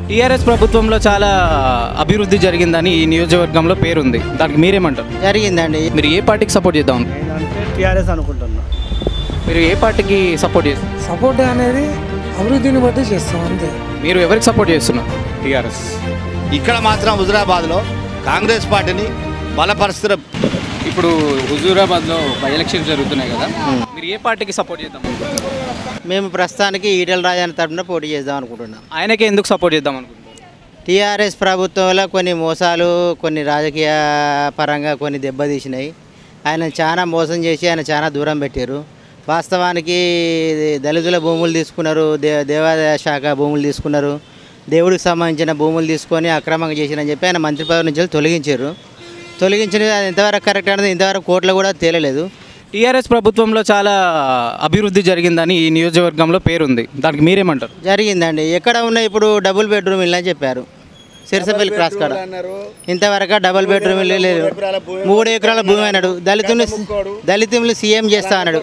TRS ప్రభుత్వంలో చాలా అభివృద్ధి జరిగిందని ఈ నియోజకవర్గంలో పేరుంది దానికి మీరేమంటారు జరిగిందండి మీరు ఏ పార్టీకి సపోర్ట్ చేద్దాం అనుకుంటున్నారు? నేనంటే టీఆర్ఎస్ అనుకుంటున్నా మీరు ఏ పార్టీకి సపోర్ట్ చేస్తారు సపోర్ట్ అనేది అభివృద్ధిని బట్టి చేస్తాం అంతే మీరు ఎవరికి సపోర్ట్ చేస్తున్నారు టీఆర్ఎస్ ఇక్కడ మాత్రం హుజురాబాద్లో కాంగ్రెస్ పార్టీని బలపరుస్తున్న ఇప్పుడు హుజూరాబాద్లో బై ఎలక్షన్స్ జరుగుతున్నాయి కదా మీరు ఏ పార్టీకి సపోర్ట్ చేద్దాం అనుకుంటున్నారు? మేము ప్రస్తుతానికి ఈటెల రాజాని తరఫున పోటీ చేద్దాం అనుకుంటున్నాం ఆయనకే ఎందుకు సపోర్ట్ చేద్దాం అనుకుంటున్నారు టీఆర్ఎస్ ప్రభుత్వంలో కొన్ని మోసాలు కొన్ని రాజకీయ పరంగా కొన్ని దెబ్బతీసినాయి ఆయన చాలా మోసం చేసి ఆయన చాలా దూరం పెట్టారు వాస్తవానికి దళితుల భూములు తీసుకున్నారు దే దేవాదాయ శాఖ భూములు తీసుకున్నారు దేవుడికి సంబంధించిన భూములు తీసుకొని అక్రమంగా చేసిరని చెప్పి ఆయన మంత్రి పదవి నుంచి తొలగించారు తొలగించిన అది ఎంతవరకు కరెక్ట్ అనేది ఇంతవరకు కోర్టులో కూడా తేలలేదు టీఆర్ఎస్ ప్రభుత్వంలో చాలా అభివృద్ధి జరిగిందని ఈ నియోజకవర్గంలో పేరుంది దానికి మీరేమంటారు జరిగిందండి ఎక్కడ ఉన్న ఇప్పుడు డబుల్ బెడ్రూమ్ ఇల్లు అని చెప్పారు సిరసపల్లి క్రాస్ కాడ ఇంతవరకు డబుల్ బెడ్రూమ్ ఇల్లు లేదు మూడు ఎకరాల భూమి అన్నాడు దళితుని దళితులు సీఎం చేస్తా అన్నాడు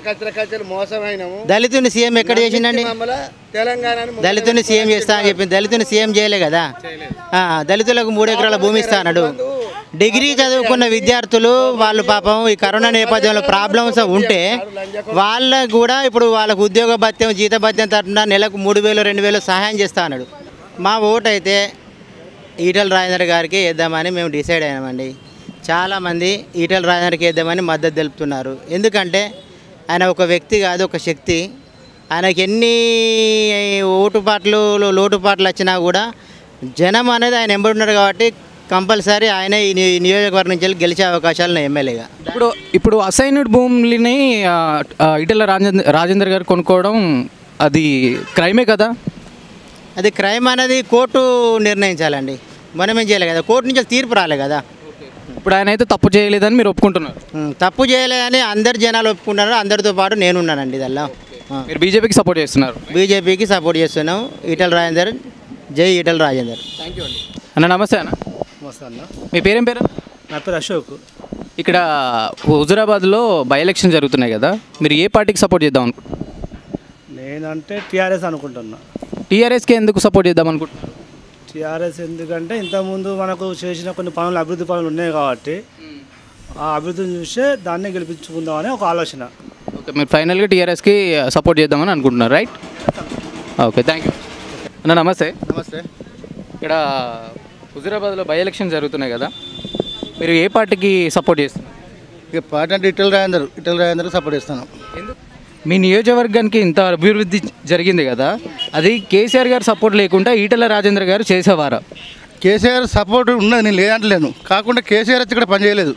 దళితుని సీఎం ఎక్కడ చేసిండండి దళితుని సీఎం చేస్తా అని చెప్పింది దళితుని సీఎం చేయలే కదా ఆ, దళితులకు మూడు ఎకరాల భూమి ఇస్తా అన్నాడు డిగ్రీ చదువుకున్న విద్యార్థులు వాళ్ళు పాపం ఈ కరోనా నేపథ్యంలో ప్రాబ్లమ్స్ ఉంటే వాళ్ళకు కూడా ఇప్పుడు వాళ్ళకు ఉద్యోగ భత్యం జీత భత్యం తరఫున నెలకు మూడు వేలు రెండు వేలు సహాయం చేస్తా అన్నాడు మా ఓటు అయితే ఈటల రాజేందర్ గారికి వేద్దామని మేము డిసైడ్ అయినామండి చాలామంది ఈటల రాజేందర్కి వేద్దామని మద్దతు తెలుపుతున్నారు ఎందుకంటే ఆయన ఒక వ్యక్తి కాదు ఒక శక్తి ఆయనకి ఎన్ని ఓటుపాట్లు లోటుపాట్లు వచ్చినా కూడా జనం అనేది ఆయన ఎంబడి ఉన్నారు కాబట్టి కంపల్సరీ ఆయన ఈ ని- నియోజకవర్గం నుంచి వెళ్ళి గెలిచే అవకాశాలు ఉన్నాయి ఎమ్మెల్యేగా ఇప్పుడు ఇప్పుడు అసైన్డ్ భూములని ఆ, ఆ, ఇటల రాజేంద్ర రాజేందర్ గారు కొనుక్కోవడం అది క్రైమే కదా అది క్రైమ్ అనేది కోర్టు నిర్ణయించాలండి మనం ఏం చేయలేదు కదా కోర్టు నుంచి తీర్పు రాలే కదా ఇప్పుడు ఆయన అయితే తప్పు చేయలేదని మీరు ఒప్పుకుంటున్నారు ఉం, తప్పు చేయలేదని అందరు జనాలు ఒప్పుకుంటున్నారు అందరితో పాటు నేనున్నానండి ఇదల్లా మీరు బీజేపీకి సపోర్ట్ చేస్తున్నారు బీజేపీకి సపోర్ట్ చేస్తున్నాం ఈటల రాజేందర్ జై ఈటల రాజేందర్ అన్న నమస్తే అన్న వస్తాను మీ పేరేం పేరు నా పేరు అశోక్ ఇక్కడ హుజురాబాద్లో బై ఎలక్షన్ జరుగుతున్నాయి కదా మీరు ఏ పార్టీకి సపోర్ట్ చేద్దాం అనుకుంటున్నారు నేనంటే టీఆర్ఎస్ అనుకుంటున్నా టీఆర్ఎస్కి ఎందుకు సపోర్ట్ చేద్దాం అనుకుంటున్నారు టీఆర్ఎస్ ఎందుకంటే ఇంతకుముందు మనకు చేసిన కొన్ని పనులు అభివృద్ధి పనులు ఉన్నాయి కాబట్టి ఆ అభివృద్ధిని చూసే దాన్ని గెలిపించుకుందామని ఒక ఆలోచన ఓకే మీరు ఫైనల్గా టీఆర్ఎస్కి సపోర్ట్ చేద్దామని అనుకుంటున్నారు రైట్ ఓకే థ్యాంక్ యూ అన్న నమస్తే నమస్తే ఇక్కడ హుజురాబాద్లో బై ఎలక్షన్ జరుగుతున్నాయి కదా మీరు ఏ పార్టీకి సపోర్ట్ చేస్తున్నారు ఇక పార్టీ అంటే ఇటల్ రాజేందర్ ఇటల్ రాజేందర్ సపోర్ట్ చేస్తాను మీ నియోజకవర్గానికి ఇంత అభివృద్ధి జరిగింది కదా అది కేసీఆర్ గారు సపోర్ట్ లేకుండా ఈటల రాజేంద్ర గారు చేసేవారా కేసీఆర్ సపోర్ట్ ఉన్నది నేను లేదంటలేను కాకుండా కేసీఆర్ వచ్చి ఇక్కడ పని చేయలేదు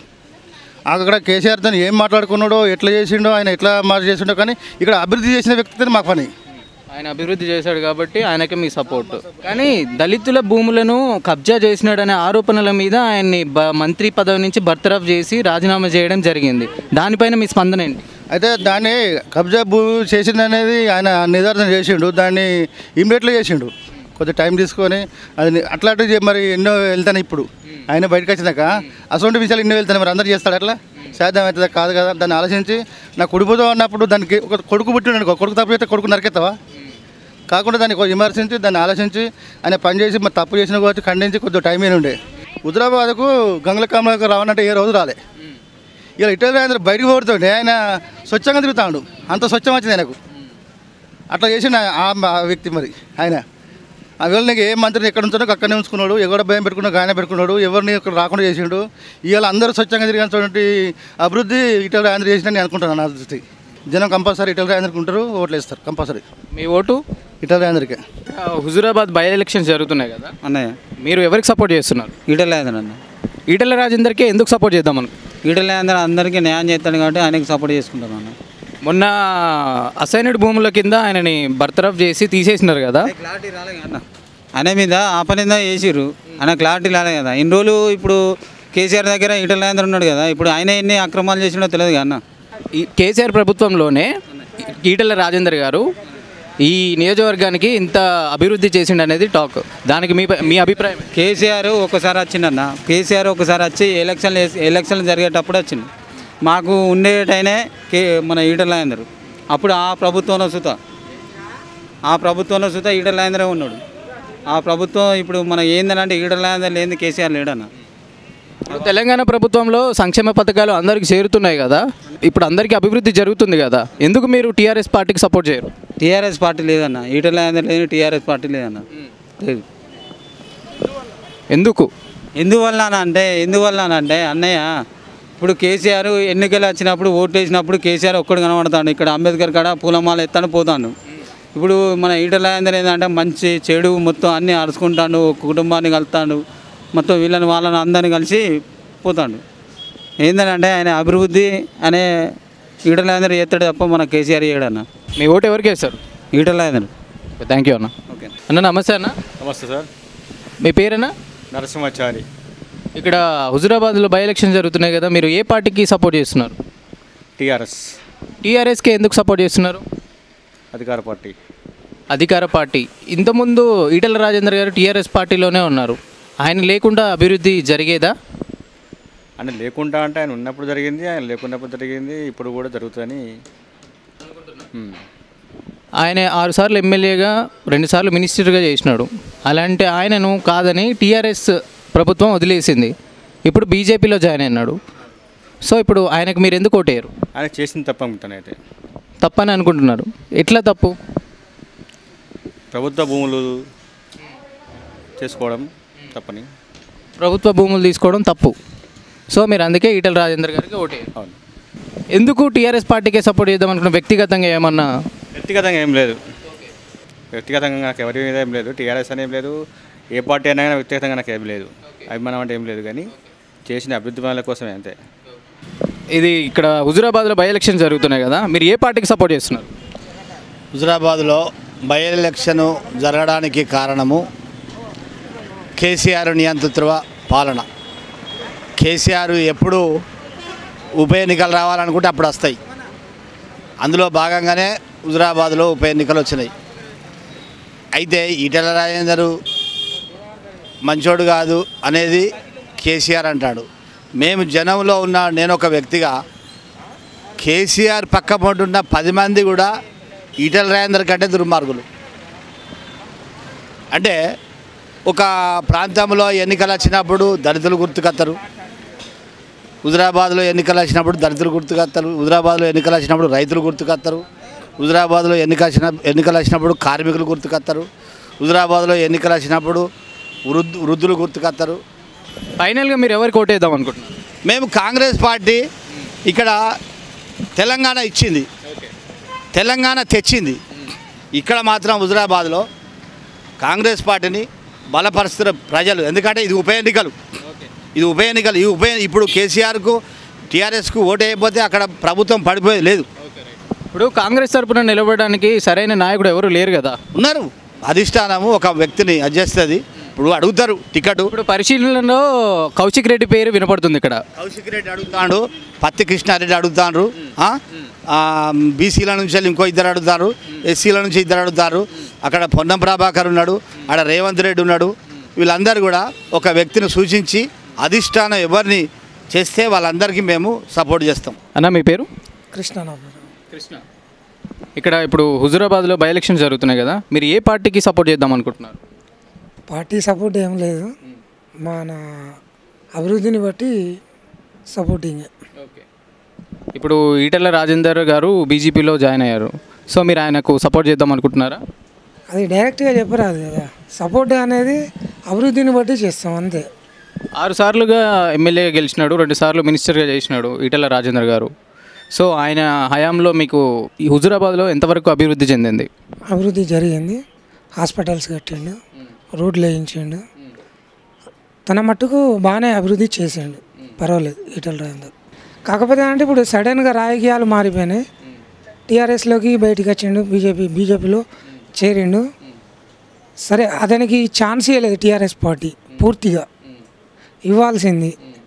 అక్కడ కేసీఆర్తో ఏం మాట్లాడుకున్నాడో ఎట్లా చేసిండో ఆయన ఎట్లా మాట చేసిండో కానీ ఇక్కడ అభివృద్ధి చేసిన వ్యక్తితో మాకు పని ఆయన అభివృద్ధి చేశాడు కాబట్టి ఆయనకే మీ సపోర్ట్ కానీ దళితుల భూములను కబ్జా చేసినాడనే ఆరోపణల మీద ఆయన్ని బ- మంత్రి పదవి నుంచి బర్తరఫ్ చేసి రాజీనామా చేయడం జరిగింది దానిపైన మీ స్పందన ఏంటి అయితే దాన్ని కబ్జా భూ చేసింది అనేది ఆయన నిర్ధారణ చేసిండు దాన్ని ఇమ్మీడియట్గా చేసిండు కొద్దిగా టైం తీసుకొని అది అట్లాంటివి చే- మరి ఎన్నో వెళ్తాను ఇప్పుడు ఆయన బయటకు వచ్చినాక అసలు విషయాలు ఎన్నో వెళ్తాను మరి అందరు చేస్తాడు అట్లా సాధ్యం అవుతుందా కాదు కదా దాన్ని ఆలోచించి నా కొడుకుతో అన్నప్పుడు దానికి ఒక కొడుకు పుట్టినాడు కొడుకు తప్పు చేస్తే కొడుకు నరికెత్తావా కాకుండా దాన్ని కొంచెం విమర్శించి దాన్ని ఆలోచించి ఆయన పని చేసి మరి తప్పు చేసిన కాబట్టి ఖండించి కొద్దిగా టైం అయిన ఉండే హుజరాబాద్కు గంగల కమలకు రావాలంటే ఏ రోజు రాలే ఇలా ఇటలీ ఆయన బయటకు పోతుండే ఆయన స్వచ్ఛంగా తిరుగుతాడు అంత స్వచ్ఛం వచ్చింది ఆయనకు అట్లా చేసిండు ఆ- ఆ ఆ వ్యక్తి మరి ఆయన ఆ వేళ నీకు ఏ మంత్రిని ఎక్కడ ఉంచాడో అక్కడనే ఉంచుకున్నాడు ఎవడ భయం పెట్టుకున్నాడు ఆయన పెట్టుకున్నాడు ఎవరిని ఇక్కడ రాకుండా చేసిండు ఇవాళ అందరూ స్వచ్ఛంగా తిరిగినటువంటి అభివృద్ధి ఇటలీ ఆంధ్ర చేసిందని నేను అనుకుంటున్నాను నా దృష్టి జనం కంపల్సరీ ఇటలీ ఆంధ్రకి ఉంటారు ఓట్లు వేస్తారు కంపల్సరీ మీ ఓటు ఇటలీ ఆంధ్రకే ఆ, హుజురాబాద్ బై ఎలక్షన్స్ జరుగుతున్నాయి కదా అన్నయ్య మీరు ఎవరికి సపోర్ట్ చేస్తున్నారు ఈటలేంద్ర అన్న ఈటల రాజేందర్కే ఎందుకు సపోర్ట్ చేద్దాం అనుకో ఈటలేంద్ర అందరికీ న్యాయం చేస్తాడు కాబట్టి ఆయనకి సపోర్ట్ చేసుకుంటాం అన్న మొన్న అసైన్డ్ భూముల కింద ఆయనని బర్తరఫ్ చేసి తీసేసినారు కదా క్లారిటీ రాలే అన్న ఆయన మీద ఆ పని మీద వేసిర్రు ఆయన క్లారిటీ రాలే కదా ఇన్ని రోజులు ఇప్పుడు కేసీఆర్ దగ్గర ఈటలేంద్ర ఉన్నాడు కదా ఇప్పుడు ఆయన ఎన్ని అక్రమాలు చేసినో తెలియదు కదా అన్న ఈ కేసీఆర్ ప్రభుత్వంలోనే ఈటల రాజేందర్ గారు ఈ నియోజకవర్గానికి ఇంత అభివృద్ధి చేసిండు అనేది టాక్ దానికి మీ మీ అభిప్రాయం ఏంటి? కేసీఆర్ ఒకసారి వచ్చిండన్న కేసీఆర్ ఒకసారి వచ్చి ఎలక్షన్లు వేసి- ఎలక్షన్లు జరిగేటప్పుడు వచ్చిండు మాకు ఉండేటైనే కే మన ఈటలేందరు అప్పుడు ఆ ప్రభుత్వంలో సుత ఆ ప్రభుత్వంలో సుత ఈటలేందరే ఉన్నాడు ఆ ప్రభుత్వం ఇప్పుడు మన ఏందనంటే ఈడలేదా లేని కేసీఆర్ లేడన్న ఇప్పుడు తెలంగాణ ప్రభుత్వంలో సంక్షేమ పథకాలు అందరికీ చేరుతున్నాయి కదా ఇప్పుడు అందరికీ అభివృద్ధి జరుగుతుంది కదా ఎందుకు మీరు టీఆర్ఎస్ పార్టీకి సపోర్ట్ చేయరు టీఆర్ఎస్ పార్టీ లేదన్న ఈటలేదా లేని టీఆర్ఎస్ పార్టీ లేదన్న లేదు ఎందుకు ఎందువల్ల అని అంటే ఎందువల్ల అని అంటే అన్నయ్య ఇప్పుడు కేసీఆర్ ఎన్నికలు వచ్చినప్పుడు ఓట్లు వేసినప్పుడు కేసీఆర్ ఒక్కడు కనబడతాడు ఇక్కడ అంబేద్కర్ కాడ పూలమాల ఎత్తాను పోతాడు ఇప్పుడు మన ఈటలందరూ ఏంటంటే మంచి చెడు మొత్తం అన్నీ అరుచుకుంటాడు ఒక కుటుంబాన్ని కలుతాడు మొత్తం వీళ్ళని వాళ్ళని అందరిని కలిసి పోతాడు ఏంటంటే ఆయన అభివృద్ధి అనే ఈటలందరూ చేస్తాడు తప్ప మన కేసీఆర్ చేయడన్న మీ ఓటు ఎవరికి వేస్తారు ఈటలందరూ థ్యాంక్ యూ అన్న ఓకే అన్న నమస్తే అన్న నమస్తే సార్ మీ పేరేనా నరసింహాచారి ఇక్కడ హుజురాబాద్లో బై ఎలక్షన్ జరుగుతున్నాయి కదా మీరు ఏ పార్టీకి సపోర్ట్ చేస్తున్నారు టీఆర్ఎస్ టీఆర్ఎస్కి ఎందుకు సపోర్ట్ చేస్తున్నారు అధికార పార్టీ అధికార పార్టీ ఇంతకుముందు ఈటల రాజేందర్ గారు టీఆర్ఎస్ పార్టీలోనే ఉన్నారు ఆయన లేకుండా అభివృద్ధి జరిగేదా ఆయన లేకుండా అంటే ఆయన ఉన్నప్పుడు జరిగింది ఆయన లేకున్నప్పుడు జరిగింది ఇప్పుడు కూడా జరుగుతుందని ఉమ్. ఆయన ఆరుసార్లు ఎమ్మెల్యేగా రెండుసార్లు మినిస్టర్గా చేసినాడు అలాంటి ఆయనను కాదని టీఆర్ఎస్ ప్రభుత్వం వదిలేసింది ఇప్పుడు బీజేపీలో జాయిన్ అయినాడు సో ఇప్పుడు ఆయనకు మీరు ఎందుకు ఓటేయరు ఆయన చేసింది తప్ప అనుకుంటాను అయితే తప్పని అనుకుంటున్నారు ఎట్లా తప్పు ప్రభుత్వ భూములు చేసుకోవడం తప్పని ప్రభుత్వ భూములు తీసుకోవడం తప్పు సో మీరు అందుకే ఈటల రాజేందర్ గారికి ఓటేయరు అవును ఎందుకు టీఆర్ఎస్ పార్టీకే సపోర్ట్ చేద్దాం అనుకున్న వ్యక్తిగతంగా ఏమన్నా వ్యక్తిగతంగా ఏం లేదు వ్యక్తిగతంగా నాకు ఎవరి మీద ఏం లేదు టీఆర్ఎస్ అని ఏం లేదు ఏ పార్టీ అయినా కానీ వ్యక్తిగతంగా నాకు ఏం లేదు అభిమానం అంటే ఏం లేదు కానీ చేసిన అభివృద్ధి పనుల కోసమే అంతే ఇది ఇక్కడ హుజురాబాద్లో బై ఎలక్షన్ జరుగుతున్నాయి కదా మీరు ఏ పార్టీకి సపోర్ట్ చేస్తున్నారు హుజరాబాద్లో బై ఎలక్షన్ జరగడానికి కారణము కేసీఆర్ నియంతృత్వ పాలన కేసీఆర్ ఎప్పుడు ఉప ఎన్నికలు రావాలనుకుంటే అప్పుడు వస్తాయి అందులో భాగంగానే హుజరాబాద్లో ఉప ఎన్నికలు వచ్చినాయి అయితే ఈటెల రాజేందరు మంచోడు కాదు అనేది కేసీఆర్ అంటాడు మేము జనంలో ఉన్న నేను ఒక వ్యక్తిగా కేసీఆర్ పక్క ఉన్న పది మంది కూడా ఈటెల రాజేందర్ కంటే దుర్మార్గులు అంటే ఒక ప్రాంతంలో ఎన్నికలు వచ్చినప్పుడు దళితులు గుర్తుకొస్తారు హుజరాబాద్లో ఎన్నికలు వచ్చినప్పుడు దళితులు గుర్తుకొస్తారు హుజరాబాద్లో ఎన్నికలు వచ్చినప్పుడు రైతులు గుర్తుకొస్తారు హుజరాబాద్లో ఎన్నిక వచ్చిన ఎన్నికలు వచ్చినప్పుడు కార్మికులు గుర్తుకొస్తారు హుజరాబాద్లో ఎన్నికలు వచ్చినప్పుడు వృద్ధు వృద్ధులు గుర్తుకొస్తారు ఫైనల్గా మీరు ఎవరికి ఓటేద్దాం అనుకుంటున్నారు మేము కాంగ్రెస్ పార్టీ ఇక్కడ తెలంగాణ ఇచ్చింది తెలంగాణ తెచ్చింది ఇక్కడ మాత్రం హుజరాబాద్లో కాంగ్రెస్ పార్టీని బలపరుస్తున్న ప్రజలు ఎందుకంటే ఇది ఉప ఎన్నికలు ఇది ఉప ఎన్నికలు ఈ ఉప ఇప్పుడు కేసీఆర్కు టీఆర్ఎస్కు ఓటు అయిపోతే అక్కడ ప్రభుత్వం పడిపోయేది లేదు ఇప్పుడు కాంగ్రెస్ తరపున నిలబడడానికి సరైన నాయకుడు ఎవరు లేరు కదా ఉన్నారు అధిష్టానము ఒక వ్యక్తిని అడ్జస్తుంది ఇప్పుడు అడుగుతారు టికెట్ ఇప్పుడు పరిశీలనలో కౌశిక్ రెడ్డి పేరు వినపడుతుంది ఇక్కడ కౌశిక్ రెడ్డి అడుగుతాడు పత్తి కృష్ణారెడ్డి అడుగుతాడు బీసీల నుంచి వెళ్ళి ఇంకో ఇద్దరు అడుగుతారు ఎస్సీల నుంచి ఇద్దరు అడుగుతారు అక్కడ పొన్నం ప్రభాకర్ ఉన్నాడు అక్కడ రేవంత్ రెడ్డి ఉన్నాడు వీళ్ళందరూ కూడా ఒక వ్యక్తిని సూచించి అధిష్టానం ఎవరిని చేస్తే వాళ్ళందరికీ మేము సపోర్ట్ చేస్తాం అన్న మీ పేరు కృష్ణ నా పేరు కృష్ణ ఇక్కడ ఇప్పుడు హుజురాబాద్లో బై ఎలక్షన్ జరుగుతున్నాయి కదా మీరు ఏ పార్టీకి సపోర్ట్ చేద్దాం అనుకుంటున్నారు పార్టీ సపోర్ట్ ఏం లేదు మన అభివృద్ధిని బట్టి సపోర్టింగ్ ఇప్పుడు ఈటెల రాజేందర్ గారు బీజేపీలో జాయిన్ అయ్యారు సో మీరు ఆయనకు సపోర్ట్ చేద్దాం అనుకుంటున్నారా అది డైరెక్ట్గా చెప్పరాదు కదా సపోర్ట్ అనేది అభివృద్ధిని బట్టి చేస్తాం అంతే ఆరు సార్లుగా ఎమ్మెల్యేగా గెలిచినాడు రెండు సార్లు మినిస్టర్గా చేసినాడు ఈటెల రాజేందర్ గారు సో ఆయన హయాంలో మీకు ఈ హుజురాబాద్లో ఎంతవరకు అభివృద్ధి చెందింది అభివృద్ధి జరిగింది హాస్పిటల్స్ కట్టిండు రోడ్లు వేయించిండు తన మట్టుకు బాగానే అభివృద్ధి చేసిండు పర్వాలేదు ఈటల రాజేందర్ కాకపోతే అంటే ఇప్పుడు సడన్గా రాజకీయాలు మారిపోయినాయి టీఆర్ఎస్లోకి బయటికి వచ్చిండు బీజేపీ బీజేపీలో చేరిండు సరే అతనికి ఛాన్స్ ఇవ్వలేదు టీఆర్ఎస్ పార్టీ పూర్తిగా ఇవ్వాల్సింది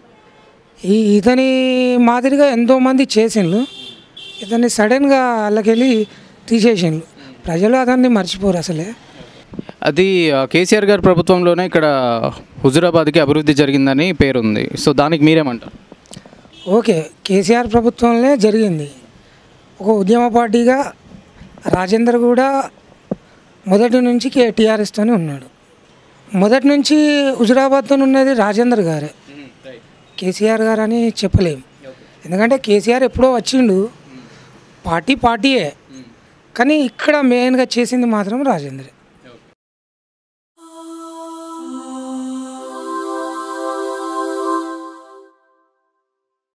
ఈ ఇతని మాదిరిగా ఎంతోమంది చేసిండ్రు ఇతన్ని సడన్గా వాళ్ళకెళ్ళి తీసేసిండ్రు ప్రజలు అతన్ని మర్చిపోరు అసలే అది ఆ, కేసీఆర్ గారి ప్రభుత్వంలోనే ఇక్కడ హుజురాబాద్కి అభివృద్ధి జరిగిందని పేరుంది సో దానికి మీరేమంటారు ఓకే కేసీఆర్ ప్రభుత్వంలో జరిగింది ఒక ఉద్యమ పార్టీగా రాజేందర్ కూడా మొదటి నుంచి కే టీఆర్ఎస్తోనే ఉన్నాడు మొదటి నుంచి హుజురాబాద్తో ఉన్నది రాజేందర్ గారే కేసీఆర్ గారు అని చెప్పలేం ఎందుకంటే కేసీఆర్ ఎప్పుడో వచ్చిండు పార్టీ పార్టీయే కానీ ఇక్కడ మెయిన్గా చేసింది మాత్రం రాజేంద్రే